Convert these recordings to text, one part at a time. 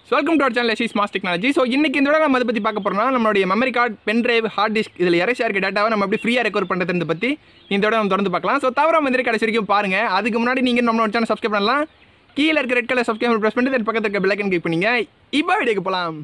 welcome to our channel SE smart technology so இன்னைக்கு இந்த விட நம்ம அதை பற்றி பார்க்க போகிறோம்னா நம்மளுடைய memory card pen drive hard disk இதில் இறைச்சா இருக்க டேட்டாவை நம்ம எப்படி ஃப்ரீயாக ரெக்கவர் பண்ணுறதை பற்றி இந்த விட நம்ம தொடர்ந்து பார்க்கலாம் ஸோ தவிர வந்து கடைசி வரைக்கும் பாருங்கள் அதுக்கு முன்னாடி நீங்கள் நம்மளோட சேனல் சப்ஸ்கிரைப் பண்ணலாம் கீழே இருக்க ரெட் கலர் சப்ஸ்கிரைப் ப்ரெஸ் பண்ணிட்டு தென் பக்கத்தில் இருக்க பெல்லைக்கன் கிளிக் பண்ணீங்க இப்போ வீடியோக்கு போகலாம்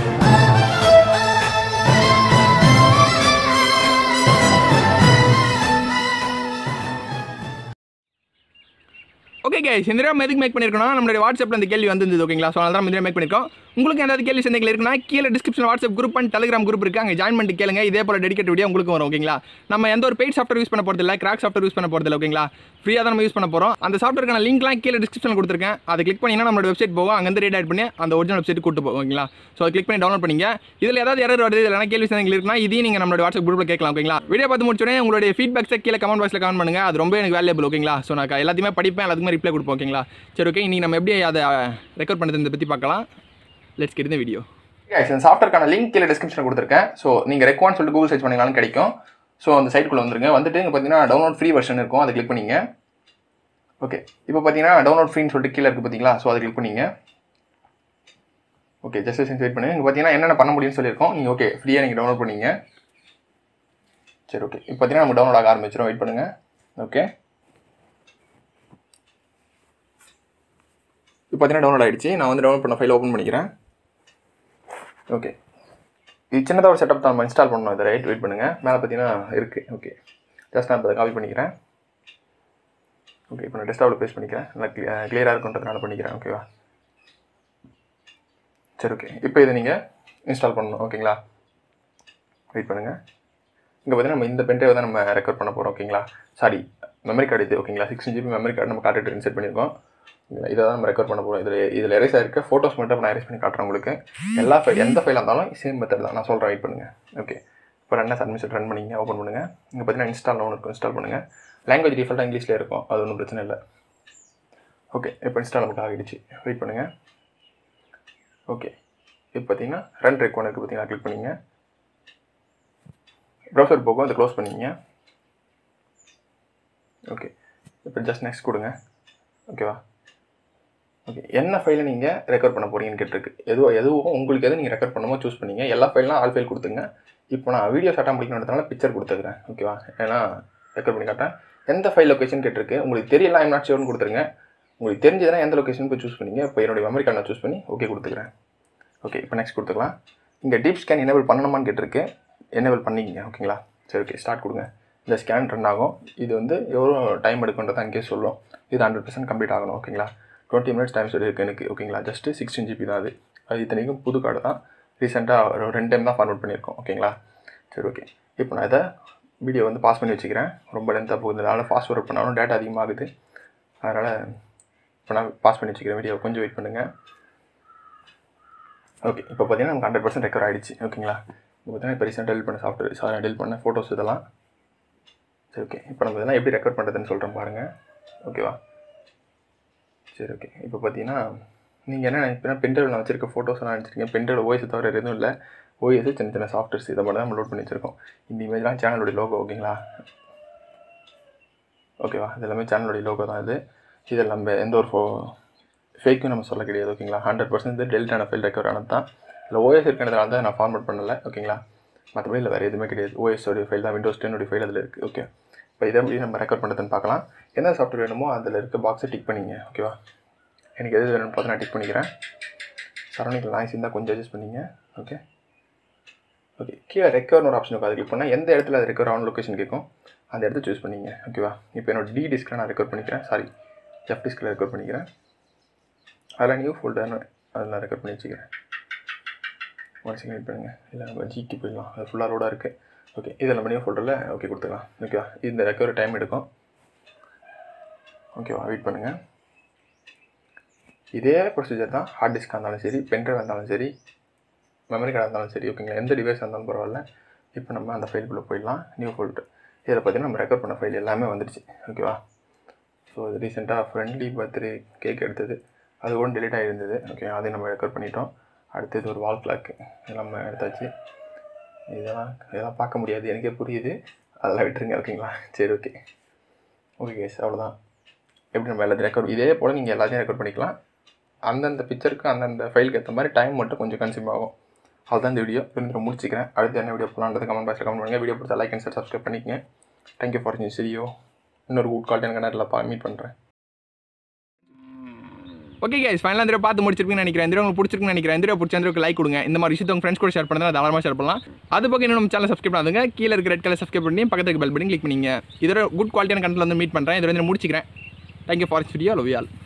ஓகே கேஸ் இந்த நம்ம எதுக்கு மேக் பண்ணியிருக்கோம் நம்மளுடைய வாட்ஸ்அப்பில் இந்த கேள்வி வந்திருந்தது ஓகேங்களா ஸோ அதனால் நம்ம மேக் பண்ணியிருக்கோம் உங்களுக்கு ஏதாவது கேள்வி சந்தைகள் இருக்குன்னா கீழே description WhatsApp group and Telegram group இருக்குது அங்கே ஜாயின் பண்ணிட்டு கேளுங்க இதே போல் டெடிக்கேட் வீடியோ உங்களுக்கு வரும் ஓகேங்களா நம்ம எந்த ஒரு பெய்ட் சாஃப்ட்வேர் யூஸ் பண்ண போகிறது இல்லை கிராக் சாஃப்ட்வேர் யூஸ் பண்ண போகிறது இல்லை ஓகேங்களா ஃப்ரீயாக தான் நம்ம யூஸ் பண்ண போகிறோம் அந்த சாஃப்ட்வேர்க்கான லிங்க்லாம் கீழே டிஸ்கிரிப்ஷன் கொடுத்துருக்கேன் அதை கிளிக் பண்ணிங்கன்னா நம்மளோட வெப்சைட் போகும் அங்கேருந்து ரீட் ஆட் பண்ணி அந்த ஒரிஜினல் வெப்சைட் கூட்டு போகும் ஓகேங்களா ஸோ அதை கிளிக் பண்ணி டவுன்லோட் பண்ணிங்க இதில் ஏதாவது எரர் வருது இல்லைனா கேள்வி சந்தைகள் இருக்குன்னா இதையும் நீங்கள் நம்மளோட வாட்ஸ்அப் குரூப்பில் கேட்கலாம் ஓகேங்களா வீடியோ பார்த்து முடிச்சோடனே உங்களுடைய ஃபீட்பேக்ஸை கீழே கமெண்ட் பாக்ஸில் கமெண்ட் பண்ணுங்க அது ரொம்ப எனக்கு வேல்யூபிள் ஓகேங்களா ஸோ நான் எல்லாத்தையுமே படிப்பேன் எல்லாத்துக்குமே ரிப்ளை கொடுப்போம் ஓகேங்களா சரி ஓகே இன்னைக்கு நம்ம எப்படி அதை ரெக்கார்ட் பண்ணுறதை பற்றி பார்க்கலாம் லெட்ஸ் கெட் இந்த வீடியோ guys இந்த சாஃப்ட்வேர்க்கான லிங்க் கீழே டிஸ்கிரிப்ஷனில் கொடுத்துருக்கேன் ஸோ நீங்கள் ரெக்வான்னு சொல்லிட்டு கூகுள் சர்ச் பண்ணிங்கனாலும் கிடைக்கும் ஸோ அந்த சைட்டுக்குள்ளே வந்துருங்க வந்துட்டு இங்கே பார்த்தீங்கன்னா டவுன்லோட் ஃப்ரீ வெர்ஷன் இருக்கும் அதை கிளிக் பண்ணிங்க ஓகே இப்போ பார்த்தீங்கன்னா டவுன்லோட் ஃப்ரீன்னு சொல்லிட்டு கீழே இருக்குது பார்த்தீங்களா ஸோ அதை கிளிக் பண்ணிங்க ஓகே ஜஸ்ட் சென்ஸ் வெயிட் பண்ணுங்க இங்கே பார்த்தீங்கன்னா என்னென்ன பண்ண முடியும்னு சொல்லியிருக்கோம் நீங்கள் ஓகே ஃப்ரீயாக நீங்கள் டவுன்லோட் பண்ணீங்க சரி ஓகே இப்போ பார்த்தீங்கன்னா நம்ம டவுன்லோட் ஆக ஆரம்பிச்சிடும் வெயிட் பண்ணுங்கள் ஓகே இப்போ பார்த்தீங்கன்னா டவுன்லோட் ஆகிடுச்சு நான் வந்து டவுன்லோட் பண்ண ஃபைல் ஓப்பன் பண்ணிக்கிறேன் ஓகே இது சின்னதாக ஒரு செட்டப் தான் நம்ம இன்ஸ்டால் பண்ணணும் இதை ரைட் வெயிட் பண்ணுங்கள் மேலே பார்த்தீங்கன்னா இருக்குது ஓகே ஜஸ்ட் நான் இப்போ காப்பி பண்ணிக்கிறேன் ஓகே இப்போ நான் டெஸ்க்டாப்பில் பேஸ்ட் பண்ணிக்கிறேன் நல்லா கிளியராக இருக்குன்றதுனால பண்ணிக்கிறேன் ஓகேவா சரி ஓகே இப்போ இதை நீங்கள் இன்ஸ்டால் பண்ணணும் ஓகேங்களா வெயிட் பண்ணுங்கள் இங்கே பார்த்தீங்கன்னா நம்ம இந்த பென்ட்ரைவை தான் நம்ம ரெக்கார்ட் பண்ண போகிறோம் ஓகேங்களா சாரி மெமரி கார்டு இது ஓகேங்களா சிக்ஸ் ஜிபி மெமரி கார்டு நம்ம கார்டு இன்செர்ட் பண்ணியிருக்கோம் ஓகேங்களா இதை தான் நம்ம ரெக்கார்ட் பண்ண போகிறோம் இதில் இதில் எரேஸ் ஆயிருக்க ஃபோட்டோஸ் மட்டும் நான் எரேஸ் பண்ணி காட்டுறேன் உங்களுக்கு எல்லா ஃபைல் எந்த ஃபைலாக இருந்தாலும் சேம் மெத்தட் தான் நான் சொல்கிறேன் வெயிட் பண்ணுங்கள் ஓகே இப்போ ரன் அட்மிஷன் ரன் பண்ணிங்க ஓப்பன் பண்ணுங்கள் இங்கே பார்த்தீங்கன்னா இன்ஸ்டால் ஒன்று இருக்கும் இன்ஸ்டால் பண்ணுங்கள் லாங்குவேஜ் டிஃபால்ட்டாக இங்கிலீஷில் இருக்கும் அது ஒன்றும் பிரச்சனை இல்லை ஓகே இப்போ இன்ஸ்டால் நமக்கு ஆகிடுச்சு வெயிட் பண்ணுங்கள் ஓகே இப்போ பார்த்தீங்கன்னா ரன் ரெக்வான் இருக்குது பார்த்தீங்கன்னா கிளிக் பண்ணிங்க ப்ரௌசர் போகும் அதை க்ளோஸ் பண்ணிங்க ஓகே இப்போ ஜஸ்ட் நெக்ஸ்ட் கொடுங்க ஓகேவா ஓகே என்ன ஃபைலை நீங்கள் ரெக்கார்ட் பண்ண போறீங்கன்னு கேட்டிருக்கு எதுவோ எதுவும் உங்களுக்கு எது நீங்கள் ரெக்கார்ட் பண்ணமோ சூஸ் பண்ணீங்க எல்லா ஃபைல்லாம் ஆல் ஃபைல் கொடுத்துங்க இப்போ நான் வீடியோ ஷார்ட்டாக முடிக்கணுன்றதுனால பிக்சர் கொடுத்துக்கிறேன் ஓகேவா ஏன்னா ரெக்கார்ட் பண்ணி காட்டேன் எந்த ஃபைல் லொக்கேஷன் கேட்டிருக்கு உங்களுக்கு தெரியல ஐம் நாட் ஷியோர்னு கொடுத்துருங்க உங்களுக்கு தெரிஞ்சதுன்னா எந்த லொக்கேஷன் போய் சூஸ் பண்ணீங்க இப்போ என்னுடைய மெமரி கார்டு நான் சூஸ் பண்ணி ஓகே கொடுத்துக்கிறேன் ஓகே இப்போ நெக்ஸ்ட் கொடுத்துக்கலாம் இங்கே டீப் ஸ்கேன் எனேபிள் பண்ணணுமான்னு கேட்டிருக்கு எனேபிள் பண்ணிக்கிங்க ஓகேங்களா சரி ஓகே ஸ்டார்ட் கொடுங்க இந்த ஸ்கேன் ரன் ஆகும் இது வந்து எவ்வளோ டைம் எடுக்குன்றதை அங்கேயே சொல்லும் இது ஹண்ட்ரட் பர்சன்ட் கம்ப்ளீட் ஆகணும் ஓகேங்களா டுவெண்ட்டி மினிட்ஸ் டைம் சொல்லியிருக்கு எனக்கு ஓகேங்களா ஜஸ்ட்டு சிக்ஸ்டீன் ஜிபி தான் அது அது இத்தனைக்கும் புது கார்டு தான் ரீசெண்டாக ஒரு ரெண்டு டைம் தான் ஃபார்வர்ட் பண்ணியிருக்கோம் ஓகேங்களா சரி ஓகே இப்போ நான் இதை வீடியோ வந்து பாஸ் பண்ணி வச்சுக்கிறேன் ரொம்ப லென்த்தாக போகுது அதனால் ஃபாஸ்ட் ஃபார்வர்ட் பண்ணாலும் டேட்டா அதிகமாகுது அதனால் இப்போ நான் பாஸ் பண்ணி வச்சுக்கிறேன் வீடியோ கொஞ்சம் வெயிட் பண்ணுங்கள் ஓகே இப்போ பார்த்தீங்கன்னா நமக்கு ஹண்ட்ரட் பர்சன்ட் ரெக்கவர் ஆகிடுச்சு ஓகேங்களா இப்போ பார்த்தீங்கன்னா இப்போ ரீசெண்டாக டெலிட் பண்ண சாஃப்ட்வேர் சாரி டெலிட் பண்ண ஃபோட்டோஸ் இதெல்லாம் சரி ஓகே இப்போ நம்ம இதெல்லாம் எப்படி ரெக்கார்ட் பண்ணுறதுன்னு சொல்கிறேன் பாருங்கள் ஓகேவா சரி ஓகே இப்போ பார்த்தீங்கன்னா நீங்கள் என்ன நினைப்பீங்கன்னா பென்ட்ரைவில் நான் வச்சிருக்க ஃபோட்டோஸ் எல்லாம் நினச்சிருக்கீங்க பென்ட்ரைவில் ஓஎஸ் தவிர வேறு எதுவும் இல்லை ஓஎஸ் சின்ன சின்ன சாஃப்ட்வேர்ஸ் இதை மட்டும் தான் நம்ம லோட் பண்ணி வச்சிருக்கோம் இந்த இமேஜ்லாம் சேனலோட லோகோ ஓகேங்களா ஓகேவா இது எல்லாமே சேனலோட லோகோ தான் இது இதில் நம்ம எந்த ஒரு ஃபோ ஃபேக்கும் நம்ம சொல்ல கிடையாது ஓகேங்களா ஹண்ட்ரட் பர்சன்ட் டெலிட் ஆன ஃபைல் ரெக்கவர் ஆனது தான் இல்லை ஓஎஸ் இருக்கிறதுனால தான் நான் ஃபார்மேட் பண்ணல ஓகேங்களா மற்றபடி இல்லை வேறு எதுவுமே கிடையாது ஓஎஸோடைய ஃபைல் தான் விண்டோஸ் டென்னோடைய ஃபைல் அதில் இருக்குது ஓகே இப்போ இதை எப்படி நம்ம ரெக்கார்ட் பண்ணுறதுன்னு பார்க்கலாம் என்ன சாஃப்ட்வேர் வேணுமோ அதில் இருக்க பாக்ஸை டிக் பண்ணிங்க ஓகேவா எனக்கு எது வேணும்னு பார்த்து நான் டிக் பண்ணிக்கிறேன் சரௌண்டிங் நாய்ஸ் இருந்தால் கொஞ்சம் அட்ஜஸ்ட் பண்ணிங்க ஓகே ஓகே கீழே ரெக்கவர்னு ஒரு ஆப்ஷன் இருக்கும் அதை கிளிக் பண்ணால் எந்த இடத்துல அது ரெக்கவர் ஆன் லொக்கேஷன் கேட்கும் அந்த இடத்த சூஸ் பண்ணிங்க ஓகேவா இப்போ என்னோட டி டிஸ்கில் நான் ரெக்கார்ட் பண்ணிக்கிறேன் சாரி எஃப் டிஸ்கில் ரெக்கார்ட் பண்ணிக்கிறேன் அதில் நியூ ஃபோல்டர்னு அதில் நான் ரெக்கார்ட் பண்ணி வச்சுக்கிறேன் ஒன் செகண்ட் வெயிட் பண்ணுங்கள் இல்லை நம்ம ஜிக்கு போயிடலாம் அது ஃபுல்லாக லோடாக இருக்குது ஓகே இதில் நம்ம நியூ ஃபோல்டரில் ஓகே கொடுத்துக்கலாம் ஓகேவா இந்த ரெக்கவரி டைம் எடுக்கும் ஓகேவா வெயிட் பண்ணுங்கள் இதே ப்ரொசீஜர் தான் ஹார்ட் டிஸ்காக இருந்தாலும் சரி பென்ட்ரைவ் இருந்தாலும் சரி மெமரி கார்டாக இருந்தாலும் சரி ஓகேங்களா எந்த டிவைஸ் இருந்தாலும் பரவாயில்ல இப்போ நம்ம அந்த ஃபைலுக்குள்ளே போயிடலாம் நியூ ஃபோல்டர் இதில் பார்த்தீங்கன்னா நம்ம ரெக்கார்ட் பண்ண ஃபைல் எல்லாமே வந்துடுச்சு ஓகேவா ஸோ அது ரீசெண்டாக ஃப்ரெண்ட்லி பர்த்டே கேக் எடுத்தது அது கூட டெலிட் ஆகிருந்தது ஓகே அதையும் நம்ம ரெக்கார்ட் பண்ணிட்டோம் அடுத்தது ஒரு வால் கிளாக்கு இதெல்லாம் நம்ம எடுத்தாச்சு இதெல்லாம் இதெல்லாம் பார்க்க முடியாது எனக்கே புரியுது அதெல்லாம் விட்டுருங்க ஓகேங்களா சரி ஓகே ஓகே கேஸ் அவ்வளோதான் எப்படி நம்ம எல்லாத்தையும் ரெக்கார்ட் இதே போல் நீங்கள் எல்லாத்தையும் ரெக்கார்ட் பண்ணிக்கலாம் அந்தந்த பிக்சருக்கு அந்தந்த ஃபைலுக்கு ஏற்ற மாதிரி டைம் மட்டும் கொஞ்சம் கன்சியூம் ஆகும் அதுதான் இந்த வீடியோ இருந்து முடிச்சிக்கிறேன் அடுத்து என்ன வீடியோ போகலான்றது கமெண்ட் பாக்ஸில் கமெண்ட் பண்ணுங்கள் வீடியோ பிடிச்சா லைக் அண்ட் ஷேர் சப்ஸ்கிரைப் பண்ணிக்கங்க தேங்க்யூ ஃபார் வாட்சிங் வீடியோ இன்னொரு குட் கால்ட்டு எனக்கு நேரில் மீட் பண்ணுறேன் ஓகே கைஸ் ஃபைனலாக இந்த video பார்த்து முடிச்சிருப்பீங்கன்னு நினைக்கிறேன் இந்த video உங்களுக்கு பிடிச்சிருக்குன்னு நினைக்கிறேன் இந்த video பிடிச்ச அந்த லைக் கொடுங்க இந்த மாதிரி விஷயத்தை உங்கள் ஃப்ரெண்ட்ஸ் கூட ஷேர் பண்ணால் தாராளமாக ஷேர் பண்ணலாம் அது பக்கம் இன்னும் நம்ம சேனல் சப்ஸ்கிரைப் பண்ணாதுங்க கீழே இருக்க ரெட் கலர் சப்ஸ்கிரைப் பண்ணி பக்கத்துக்கு பெல் பண்ணி கிளிக் பண்ணிங்க இதோட குட் குவாலிட்டியான கண்டென்ட் வந்து மீட் பண்ணுறேன் இதோட வந்து முடிச்சிக்கிறேன் thank you for video love all